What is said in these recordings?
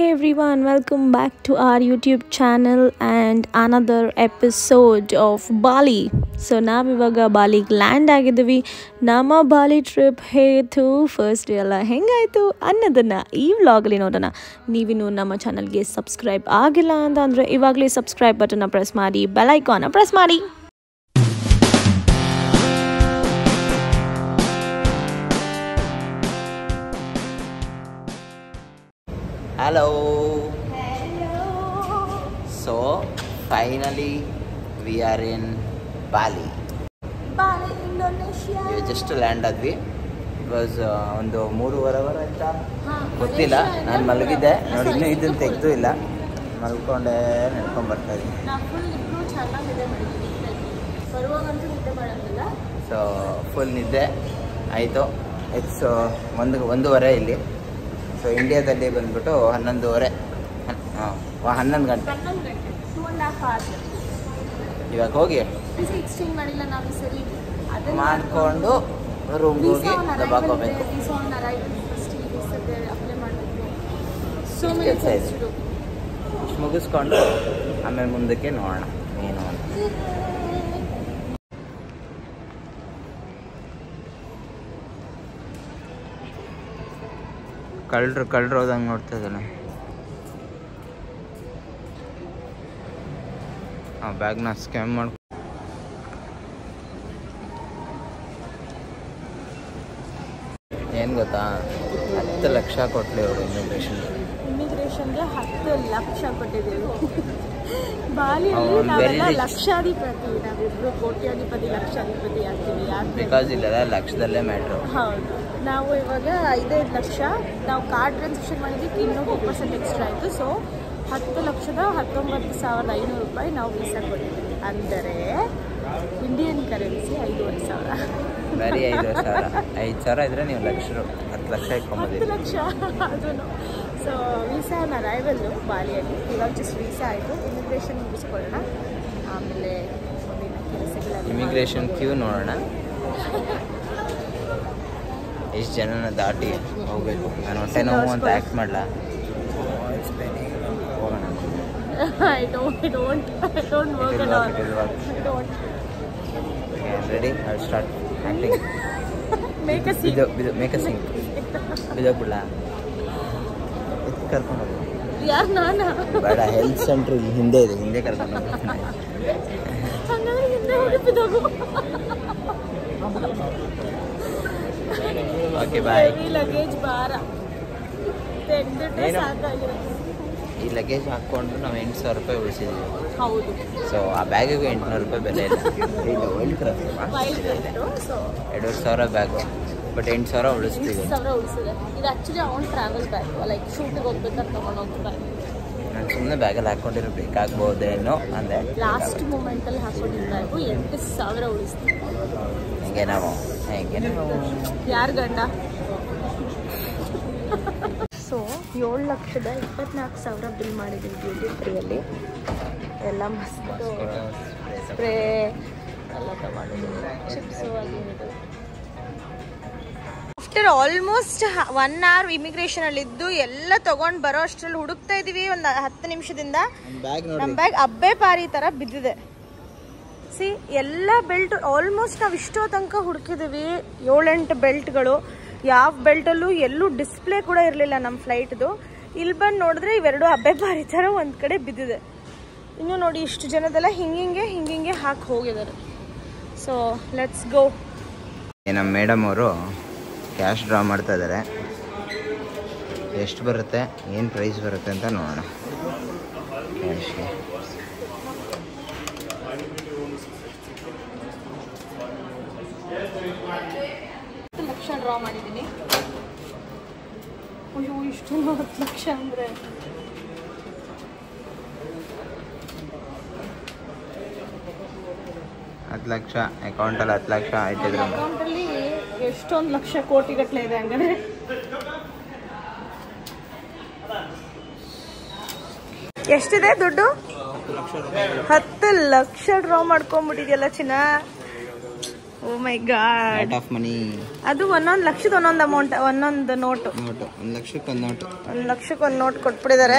Hey everyone, welcome back to our YouTube channel and another episode of Bali. So ನಾವಿವಾಗ ಬಾಲಿಗೆ land ಆಗಿದ್ದೀವಿ ನಮ್ಮ Bali trip ಹೇಗಿತ್ತು first day ಎಲ್ಲ ಹೆಂಗಾಯಿತು ಅನ್ನೋದನ್ನು ಈ ವ್ಲಾಗಲ್ಲಿ ನೋಡೋಣ ನೀವಿನ್ನು ನಮ್ಮ ಚಾನಲ್ಗೆ ಸಬ್ಸ್ಕ್ರೈಬ್ ಆಗಿಲ್ಲ ಅಂತ ಅಂದರೆ ಇವಾಗಲೇ ಸಬ್ಸ್ಕ್ರೈಬ್ ಬಟನ್ನ ಪ್ರೆಸ್ ಮಾಡಿ ಬೆಲ್ ಐಕಾನ ಪ್ರೆಸ್ ಮಾಡಿ Hello. So finally we are in Bali. Bali Indonesia We just land ಆದ್ವಿ ಇಟ್ ವಾಸ್ ಒಂದು ಮೂರುವರೆ ಅವರ್ ಆಯ್ತಾ ಗೊತ್ತಿಲ್ಲ ನಾನು ಮಲಗಿದ್ದೆ ನೋಡಿ ಇನ್ನೂ ಇದನ್ನು ತೆಗೆದು ಇಲ್ಲ ಮಲ್ಕೊಂಡೆ ನಡ್ಕೊಂಡ್ ಬರ್ತಾ ಇದ್ದೀನಿ ನಾವು ಫುಲ್ ಇಬ್ಬರು ಚೆನ್ನಾಗಿ ನಿದ್ದೆ ಮಾಡಿದ್ವಿ ಬರುವಾಗಂತೂ ನಿದ್ದೆ ಮಾಡೋದಿಲ್ಲ ಸೊ ಫುಲ್ ನಿದ್ದೆ ಆಯಿತು ಇಟ್ಸ್ ಒಂದು ಒಂದೂವರೆ ಇಲ್ಲಿ ಸೊ ಇಂಡಿಯಾದಲ್ಲಿ ಬಂದ್ಬಿಟ್ಟು ಹನ್ನೊಂದುವರೆ ಹನ್- ಹಾಂ ಹನ್ನೊಂದು ಗಂಟೆ ಹನ್ನೊಂದು ಗಂಟೆ ಟೂ ಆ್ಯಂಡ್ ಹಾಫ್ ಅವರ್ಸ್ ಇವಾಗ ಹೋಗಿ ವೀಸಾ ಎಕ್ಸ್ಚೇಂಜ್ ಮಾಡಿಲ್ಲ ನಾವು ಈ ಸರಿ ಅದನ್ನ ಮಾಡಿಕೊಂಡು ರೂಮ್ಗೆ ಹೋಗಿ ದಬ್ಬಾಕೋಬೇಕು ವೀಸಾ ಆನ್ ಅರೈವಲ್ ಫಸ್ಟ್ ವೀಸಾಗೆ ಅಪ್ಲೈ ಮಾಡಬೇಕು ಸೊ ಇಷ್ಟ್ ಮೆನಿ ಕೆಲ್ಸ ಇದೆ. ಥಿಂಗ್ಸ್ ಇಷ್ಟ್ ಮುಗಿಸ್ಕೊಂಡು ಆಮೇಲೆ ಮುಂದಕ್ಕೆ ನೋಡೋಣ ಏನು ಅಂತ ಕಳ್ರು ಕಳ್ರು ಹೋದಂಗೆ ನೋಡ್ತಾ ಇದ್ದಾನೆ ಆ ಬ್ಯಾಗ್ನ ಸ್ಕ್ಯಾಮ್ ಮಾಡಿ ಏನು ಗೊತ್ತಾ ಹತ್ತು ಲಕ್ಷ ಕೊಟ್ಲಿ ಅವರು ಇಮಿಗ್ರೇಷನ್ ಇಮಿಗ್ರೇಷನ್ಗೆ ಹತ್ತು ಲಕ್ಷ ಕೊಟ್ಟಿದ್ದೀವಿ ಬಾಲಿಯಲ್ಲಿ ಅವ್ನು very ನಾವೆಲ್ಲ rich. ಲಕ್ಷಾಧಿಪತಿ ನಾವಿಬ್ರು ಕೋಟ್ಯಾಧಿಪತಿ ಲಕ್ಷಾಧಿಪತಿ ಆಗ್ತೀವಿ ಯಾಕೆ ಬಿಕಾಸ್ ಇಲ್ಲೆಲ್ಲ ಲಕ್ಷದಲ್ಲೇ ಮ್ಯಾಟ್ರು ಹೌದು ನಾವು ಇವಾಗ ಐದೈದು ಲಕ್ಷ ನಾವು ಕಾರ್ಡ್ ಟ್ರಾನ್ಸಾಕ್ಷನ್ ಮಾಡಿದ್ದಕ್ಕೆ ಇನ್ನೂ ಟೂ ಪರ್ಸೆಂಟ್ ಎಕ್ಸ್ಟ್ರಾ ಆಯಿತು ಸೊ ಹತ್ತು ಲಕ್ಷದ ಹತ್ತೊಂಬತ್ತು ಸಾವಿರದ ಐನೂರು ರೂಪಾಯಿ ನಾವು ವೀಸಾ ಕೊಟ್ಟಿದ್ದೀವಿ ಅಂದರೆ ಇಂಡಿಯನ್ ಕರೆನ್ಸಿ ಐದೂವರೆ ಸಾವಿರ ಬರೀ ಐದು ಸಾವಿರ ಐದು ಸಾವಿರ ಇದ್ರೆ ನೀವು ಲಕ್ಷ ರು- ಹತ್ತು ಲಕ್ಷ ಹತ್ತು ಇಟ್ಕೊಂಬೋದಿರಿ ಲಕ್ಷ ಅದೂ ಸೊ ವೀಸಾ ಆನ್ ಅರೈವಲ್ಲು ಬಾಲಿಯಲ್ಲಿ ಇವಾಗ ಜಸ್ಟ್ ವೀಸಾ ಆಯಿತು ಇಮಿಗ್ರೇಷನ್ ಮುಗಿಸ್ಕೊಳ್ಳೋಣ ಆಮೇಲೆ ಮುಂದಿನ ಕೆಲಸಗಳಲ್ಲಿ ಇಮಿಗ್ರೇಷನ್ ಕ್ಯೂ ನೋಡೋಣ ಎಷ್ಟು ಜನನ ದಾಟಿ ಹೋಗ್ಬೇಕು ನಾನು ಹೊಟ್ಟೆ ನೋವು ಅಂತ ಆ್ಯಕ್ಟ್ ಮಾಡಲ ಹೋಗೋಣ I don't I don't I don't work at all I don't ready I start acting make a ಬಿದ್ದು ಬಿದ್ದು ಮೇಕ ಸಿಂಗ್ ಬಿದ್ದೋಗ್ಬಿಡ್ಲ ಕರ್ಕೊಂಡು ಹೋಗು ಯಾರು ನಾನಾ ಬೇಡ ಹೆಲ್ತ್ ಸೆಂಟ್ರ್ ಇಲ್ಲಿ ಹಿಂದೆ ಇದೆ ಹಿಂದೆ ಕರ್ಕೊಂಡು ಹೋಗ್ತೀನಿ ಹಂಗಂದ್ರೆ ಹಿಂದೆ ಹೋಗಿ ಬಿದ್ದೋಗು ಓಕೆ ಬಾಯ್ ಈ ಲಗೇಜ್ ಭಾರ ತೆಗ್ದಿಟ್ರೆ ಏನು? ಸಾಕಾಗಿರುತ್ತೆ ಈ ಲಗೇಜ್ ಹಾಕ್ಕೊಂಡು ನಾವು ಎಂಟು ಸಾವಿರ ರೂಪಾಯಿ ಉಳಿಸಿದ್ವಿ ಹೌದು ಸೊ ಆ ಬ್ಯಾಗಿಗೂ ಎಂಟುನೂರು ರೂಪಾಯಿ ಬೆಲೆ ಇಲ್ಲ ಇಲ್ಲ Wildcraft wild rate so ಎರಡೂವರೆ ಸಾವಿರ ಬ್ಯಾಗು ಬಟ್ ಎಂಟು ಸಾವಿರ ಉಳಿಸ್ತೀವಿ ಸಾವಿರ ಉಳಿಸಿದೆ ಇದು ಆ್ಯಕ್ಚುಲಿ ಅವ್ನು ಟ್ರಾವೆಲ್ ಬ್ಯಾಗ್ ಲೈಕ್ ಶೂಟಿಗೆ ಹೋಗ್ಬೇಕಾದ್ರೆ ತೊಗೊಂಡು ಹೋಗ್ತಾ ಬ್ಯಾಗ್ ನಾನು ಸುಮ್ಮನೆ ಬ್ಯಾಗಲ್ಲಿ ಹಾಕ್ಕೊಂಡಿರೋ ಬೇಕಾಗ್ಬೋದೇನೋ ಅಂದೆ ಲಾಸ್ಟ್ ಮೂಮೆಂಟಲ್ಲಿ ಹಾಕೊಂಡಿದ್ದ ಬ್ಯಾಗು ಎಂಟು ಸಾವಿರ ಉಳಿಸ್ತೀವಿ ಹೆಂಗೆ ನಾವು ಹೆಂಗೆ ನಾವು ಯಾರು ಗಂಡ ಸೊ ಏಳು ಲಕ್ಷದ ಇಪ್ಪತ್ನಾಲ್ಕು ಸಾವಿರ ಬಿಲ್ ಮಾಡಿದ್ದೀವಿ ಬ್ಯೂಟಿ ಫ್ರೀಯಲ್ಲಿ ಎಲ್ಲ ಮಸ್ತ್ ಸ್ಪ್ರೇ ಎಲ್ಲ ತಗೊಂಡಿದ್ದೀವಿ ಚಿಪ್ಸು ಅದು ಇದು ಆಫ್ಟರ್ ಆಲ್ಮೋಸ್ಟ್ ಒನ್ ಅವರ್ ಇಮಿಗ್ರೇಷನಲ್ಲಿ ಇದ್ದು ಎಲ್ಲ ತಗೊಂಡು ಬರೋ ಅಷ್ಟರಲ್ಲಿ ಹುಡುಕ್ತಾ ಇದೀವಿ ಒಂದು ಹತ್ತು ನಿಮಿಷದಿಂದ ಬ್ಯಾಗ್ ನಮ್ಮ ಬ್ಯಾಗ್ ಅಬ್ಬೆ ಪಾರಿ ಥರ ಬಿದ್ದಿದೆ ಸಿ ಎಲ್ಲ ಬೆಲ್ಟ್ ಆಲ್ಮೋಸ್ಟ್ ನಾವು ಇಷ್ಟೋ ತನಕ ಹುಡುಕಿದ್ದೀವಿ ಏಳೆಂಟು ಬೆಲ್ಟ್ಗಳು ಯಾವ ಬೆಲ್ಟಲ್ಲೂ ಎಲ್ಲೂ ಡಿಸ್ಪ್ಲೇ ಕೂಡ ಇರಲಿಲ್ಲ ನಮ್ಮ ಫ್ಲೈಟ್ದು ಇಲ್ಲಿ ಬಂದು ನೋಡಿದ್ರೆ ಇವೆರಡು ಅಬ್ಬೆ ಪಾರಿ ಥರ ಒಂದು ಕಡೆ ಬಿದ್ದಿದೆ ಇನ್ನು ನೋಡಿ ಇಷ್ಟು ಜನದೆಲ್ಲ ಹಿಂಗಿಂಗೆ ಹಿಂಗಿಂಗೆ ಹಾಕಿ ಹೋಗಿದ್ದಾರೆ ಸೊ ಲೆಟ್ಸ್ ಗೋ ನಮ್ಮ ಮೇಡಮ್ ಅವರು ಕ್ಯಾಶ್ ಡ್ರಾ ಮಾಡ್ತಾ ಇದ್ದಾರೆ ಎಷ್ಟು ಬರುತ್ತೆ ಏನು ಪ್ರೈಸ್ ಬರುತ್ತೆ ಅಂತ ನೋಡೋಣ ಕ್ಯಾಶ್ಗೆ ಹತ್ತು ಲಕ್ಷ ಡ್ರಾ ಮಾಡಿದ್ದೀನಿ ಅಯ್ಯೋ ಇಷ್ಟು ಹತ್ತು ಲಕ್ಷ ಅಂದರೆ ಹತ್ತು ಲಕ್ಷ ಅಕೌಂಟಲ್ಲಿ ಹತ್ತು ಲಕ್ಷ ಇಟ್ಟಿದ್ರು ಅಕೌಂಟಲ್ಲಿ ಎಷ್ಟೊಂದು ಲಕ್ಷ ಕೋಟಿ ಗಟ್ಟಲೆ ಇದೆ ಹಂಗಾದ್ರೆ ಎಷ್ಟಿದೆ ದುಡ್ಡು ಹತ್ತು ಲಕ್ಷ ಡ್ರಾ ಮಾಡ್ಕೊಂಬಿಟ್ಟಿದ್ಯಲ್ಲ ಚಿನ್ನ oh my god lot of money ಅದು ಒಂದೊಂದು ಲಕ್ಷದ ಒಂದೊಂದು ಅಮೌಂಟ್ ಒಂದೊಂದು ನೋಟು ನೋಟು ಒಂದು ಲಕ್ಷಕ್ಕೆ ಒಂದು ನೋಟು ಒಂದು ಲಕ್ಷಕ್ಕೆ ಒಂದು ನೋಟ್ ಕೊಟ್ಬಿಟ್ಟಿದ್ದಾರೆ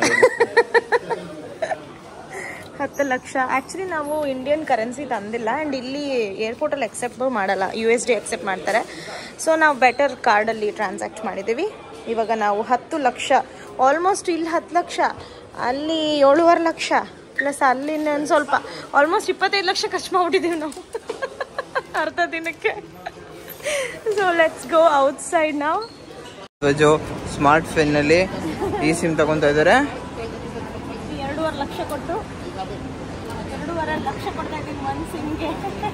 ಹತ್ತು ಲಕ್ಷ ಆ್ಯಕ್ಚುಲಿ ನಾವು ಇಂಡಿಯನ್ ಕರೆನ್ಸಿ ತಂದಿಲ್ಲ ಆ್ಯಂಡ್ ಇಲ್ಲಿ ಏರ್ಪೋರ್ಟಲ್ಲಿ ಎಕ್ಸೆಪ್ಟ್ ಮಾಡಲ್ಲ ಯು ಎಸ್ ಡಿ ಎಕ್ಸೆಪ್ಟ್ ಮಾಡ್ತಾರೆ ಸೊ ನಾವು ಬೆಟರ್ ಕಾರ್ಡಲ್ಲಿ ಟ್ರಾನ್ಸಾಕ್ಟ್ ಮಾಡಿದ್ದೀವಿ ಇವಾಗ ನಾವು ಹತ್ತು ಲಕ್ಷ ಆಲ್ಮೋಸ್ಟ್ ಇಲ್ಲಿ ಹತ್ತು ಲಕ್ಷ ಅಲ್ಲಿ ಏಳುವರೆ ಲಕ್ಷ ಪ್ಲಸ್ ಅಲ್ಲಿ ಇನ್ನೊಂದು ಸ್ವಲ್ಪ ಆಲ್ಮೋಸ್ಟ್ ಇಪ್ಪತ್ತೈದು ಲಕ್ಷ ಖರ್ಚು ಮಾಡ್ಬಿಟ್ಟಿದ್ದೀವಿ ನಾವು ಅರ್ಧ ದಿನಕ್ಕೆ so let's go outside ನಾವು ಜೋ ಸ್ಮಾರ್ಟ್ ಫೋನ್ನಲ್ಲಿ ಈ ಸಿಮ್ ತಗೊತಾ ಇದ್ದಾರೆ ಎರಡೂವರೆ ಲಕ್ಷ ಕೊಟ್ಟು ಎರಡೂವರೆ ಲಕ್ಷ ಕೊಡ್ತಾ ಇದ್ದೀನಿ ಒಂದು ಸಿಮ್ಗೆ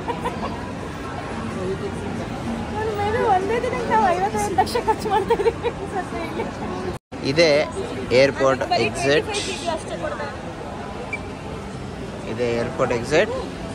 ಮೇಲೆ ಒಂದೇ ದಿನಕ್ಕೆ ನಾವು ಐವತ್ತೈದು ಲಕ್ಷ ಖರ್ಚು ಮಾಡ್ತಾ ಇದ್ದೀವಿ ಅನ್ಸುತ್ತೆ ಇಲ್ಲಿ. ಇದೇ ಏರ್ಪೋರ್ಟ್ ಬರೀ ಎಕ್ಸಿಟ್ 25 GB ಅಷ್ಟೇ ಕೊಡ್ತಾ ಇದ್ದಾರೆ. ಇದೇ airport exit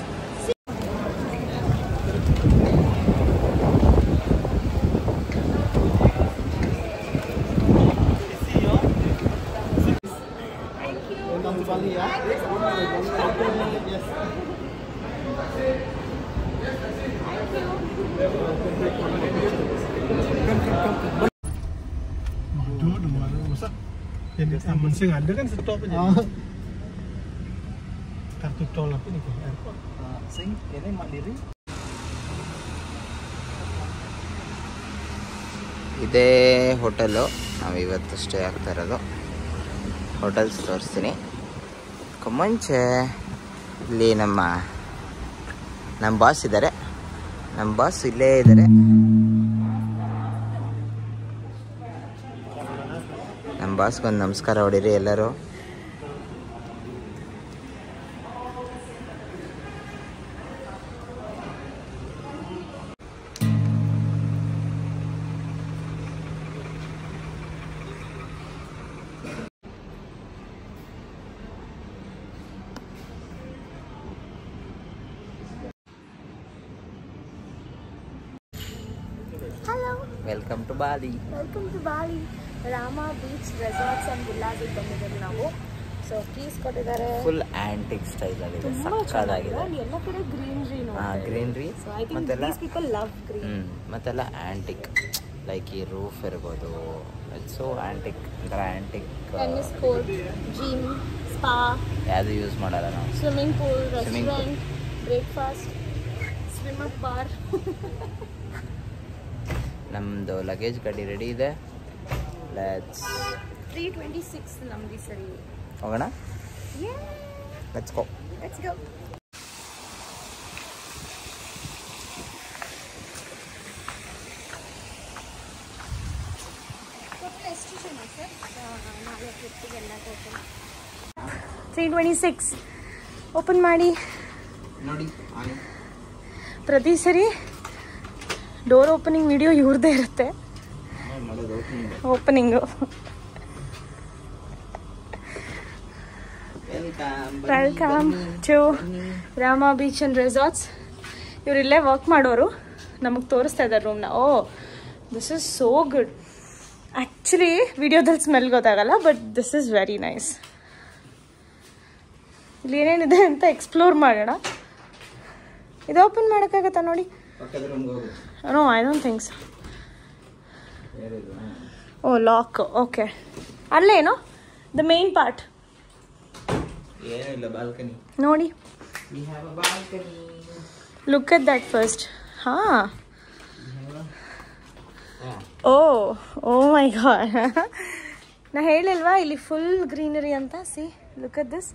Dua dua masa yang aman sih ada kan stop aja. Kartu tol apa nih kok airport? Sing ini mandiri. ಇದೇ ಹೋಟೆಲ್ಲು ನಾವು ಇವತ್ತು ಸ್ಟೇ ಆಗ್ತಾ ಇರೋದು ಹೋಟೆಲ್ಸ್ ತೋರಿಸ್ತೀನಿ ಅದಕ್ಕೂ ಮುಂಚೆ ಇಲ್ಲಿ ನಮ್ಮ ನಮ್ಮ ಬಾಸ್ ಇದ್ದಾರೆ ನಮ್ಮ ಬಾಸ್ ಇಲ್ಲೇ ಇದ್ದಾರೆ ನಮ್ಮ ಬಾಸ್ಗೊಂದು ನಮಸ್ಕಾರ ಹೊಡೀರಿ ಎಲ್ಲರೂ hello welcome to Bali welcome to Bali Rama beach resorts and ವಿಲ್ಲಾಸಿಗೆ ಬಂದಿದ್ದೀವಿ ನಾವು ಸೊ ಕೀಸ್ ಕೊಟ್ಟಿದ್ದಾರೆ ಫುಲ್ ಆಂಟಿಕ್ ಸ್ಟೈಲ್ ಆಗಿದೆ ತುಂಬಾ ಚೆನ್ನಾಗಿದೆ ಸಕ್ಕದಾಗಿದೆ and ಎಲ್ಲ ಕಡೆ greenery greenery so I think ಮತ್ತೆಲ್ಲ these people love green hmm ಮತ್ತೆಲ್ಲ ಆಂಟಿಕ್ ಲೈಕ್ ಈ ರೂಫ್ ಇರ್ಬೋದು ಸೊ ಆಂಟಿಕ್ ಒಂಥರ antique tennis court gym spa ಯಾವುದು ಯೂಸ್ ಮಾಡಲ್ಲ ನಾವು swimming pool Swimming pool. Restaurant breakfast swim up bar ನಮ್ಮದು ಲಗೇಜ್ ಗಾಡಿ ರೆಡಿ ಇದೆ ಲೆಟ್ಸ್ ತ್ರೀ ಟ್ವೆಂಟಿ ಸಿಕ್ಸ್ ನಮ್ದು ಈ ಸರಿ ಹೋಗೋಣ let's go let's go three twenty six open ಮಾಡಿ ನೋಡಿ ಪ್ರತಿ ಸರಿ ಡೋರ್ ಓಪನಿಂಗ್ ವಿಡಿಯೋ ಇವ್ರದ್ದೇ ಇರುತ್ತೆ ಮಾಡೋದು opening welcome welcome to Rama beach and resorts ಇವ್ರು ಇಲ್ಲೇ ವರ್ಕ್ ಮಾಡೋರು ನಮಗೆ ತೋರಿಸ್ತಾ ಇದ್ದಾರೆ ರೂಮ್ನ oh this is so good actually ವಿಡಿಯೋದಲ್ಲಿ ಸ್ಮೆಲ್ ಗೊತ್ತಾಗಲ್ಲ but this is very nice ಇಲ್ಲಿ ಏನೇನಿದೆ ಅಂತ ಎಕ್ಸ್ಪ್ಲೋರ್ ಮಾಡೋಣ ಇದು ಓಪನ್ ಮಾಡೋಕ್ಕಾಗತ್ತಾ ನೋಡಿ ಪಕ್ಕದ ರೂಮ್ಗೆ ಹೋಗು ನೋ ಐ ಡೋಂಟ್ ಥಿಂಕ್ಸ್ ಯಾರಿದು ಓ ಲಾಕ್ ಓಕೆ ಅಲ್ಲೇನು ದ ಮೇನ್ ಪಾರ್ಟ್ ಏನೂ ಇಲ್ಲ ಬಾಲ್ಕನಿ ನೋಡಿ we have a balcony look at that first ಹಾಂ ಓ ಓ ಮೈ ಗಾಡ್ ನಾ ಹೇಳಿಲ್ವಾ ಇಲ್ಲಿ ಫುಲ್ ಗ್ರೀನರಿ ಅಂತ see look at this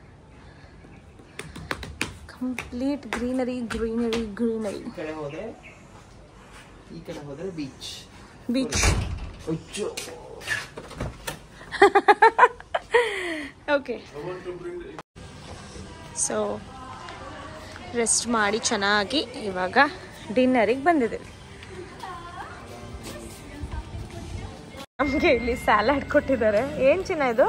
complete greenery greenery greenery ಈ ಕಡೆ ಹೋದ್ರೆ ಈ ಕಡೆ ಹೋದ್ರೆ ಬೀಚ್ ಬೀಚ್ ಹುಚ್ಚು ಓಕೆ ಸೊ ರೆಸ್ಟ್ ಮಾಡಿ ಚೆನ್ನಾಗಿ ಇವಾಗ ಡಿನ್ನರಿಗೆ ಬಂದಿದ್ದೀವಿ ನಮಗೆ ಇಲ್ಲಿ ಸ್ಯಾಲಾಡ್ ಕೊಟ್ಟಿದ್ದಾರೆ ಏನು ಚಿನ್ನ ಇದು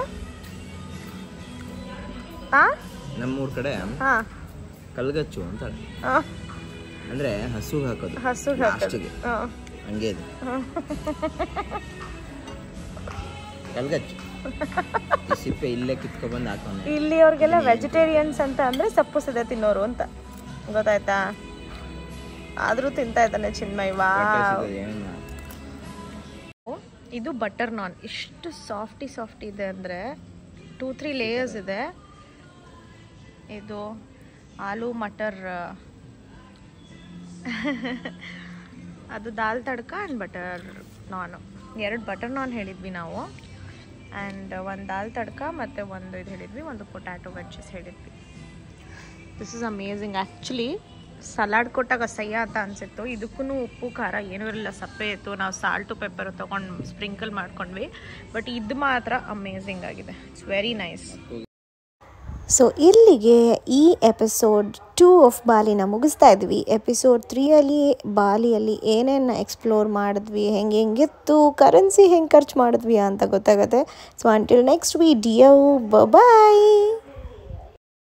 ಹಾಂ ನಮ್ಮೂರ್ ಕಡೆ ಹಾಂ ಕಲ್ಗಚ್ಚು ಅಂತಾರೆ ಹಾಂ ಅಂದ್ರೆ ಹಸುಗೆ ಹಾಕೋದು ಹಸು ಲಾಸ್ಟಿಗೆ ಹಾಂ ಹಂಗೆ ಇದು ಕಲ್ಗಚ್ಚು ಈ ಸಿಪ್ಪೆ ಇಲ್ಲೇ ಕಿತ್ಕೊಬಂದು ಹಾಕೋಣ ಇಲ್ಲಿ ಅವ್ರಿಗೆಲ್ಲ ವೆಜಿಟೇರಿಯನ್ಸ್ ಅಂತ ಅಂದರೆ ಸಪ್ಪು ಸದೆ ತಿನ್ನೋರು ಅಂತ ಗೊತ್ತಾಯ್ತಾ ಆದರೂ ತಿಂತಾ ಇದ್ದಾನೆ ಚಿನ್ಮಯ್ ವಾ ಇದು ಬಟರ್ ನಾನ್ ಎಷ್ಟು ಸಾಫ್ಟಿ ಸಾಫ್ಟ್ ಇದೆ ಅಂದರೆ ಟೂ ತ್ರೀ ಲೇಯರ್ಸ್ ಇದೆ ಇದು ಆಲೂ ಮಟರ್ ಅದು ದಾಲ್ ತಡ್ಕ ಆ್ಯಂಡ್ ಬಟರ್ ನಾನು ಎರಡು ಬಟರ್ ನಾನ್ ಹೇಳಿದ್ವಿ ನಾವು ಆ್ಯಂಡ್ ಒಂದು ದಾಲ್ ತಡ್ಕ ಮತ್ತು ಒಂದು ಇದು ಹೇಳಿದ್ವಿ ಒಂದು ಪೊಟ್ಯಾಟೊ ವೆಜ್ಜಸ್ ಹೇಳಿದ್ವಿ this is amazing actually salad ಕೊಟ್ಟಾಗ ಸಹ್ಯ ಅಂತ ಅನಿಸಿತ್ತು ಇದಕ್ಕೂ ಉಪ್ಪು ಖಾರ ಏನೂ ಇರಲಿಲ್ಲ ಸಪ್ಪೆ ಇತ್ತು ನಾವು ಸಾಲ್ಟು ಪೆಪ್ಪರ್ ತೊಗೊಂಡು ಸ್ಪ್ರಿಂಕಲ್ ಮಾಡ್ಕೊಂಡ್ವಿ ಬಟ್ ಇದು ಮಾತ್ರ ಅಮೇಝಿಂಗ್ ಆಗಿದೆ ಇಟ್ಸ್ ವೆರಿ ನೈಸ್ ಸೊ ಇಲ್ಲಿಗೆ ಈ ಎಪಿಸೋಡ್ ಟೂ ಆಫ್ ಬಾಲಿನ ಮುಗಿಸ್ತಾ ಇದ್ವಿ ಎಪಿಸೋಡ್ ತ್ರೀಯಲ್ಲಿ ಬಾಲಿಯಲ್ಲಿ ಏನೇನು ಎಕ್ಸ್ಪ್ಲೋರ್ ಮಾಡಿದ್ವಿ ಹೆಂಗೆ ಹೆಂಗಿತ್ತು ಕರೆನ್ಸಿ ಹೆಂಗೆ ಖರ್ಚು ಮಾಡಿದ್ವಿ ಅಂತ ಗೊತ್ತಾಗುತ್ತೆ ಸೊ ಅಂಟಿಲ್ ನೆಕ್ಸ್ಟ್ ವಿಡಿಯೋ ಬಾಯ್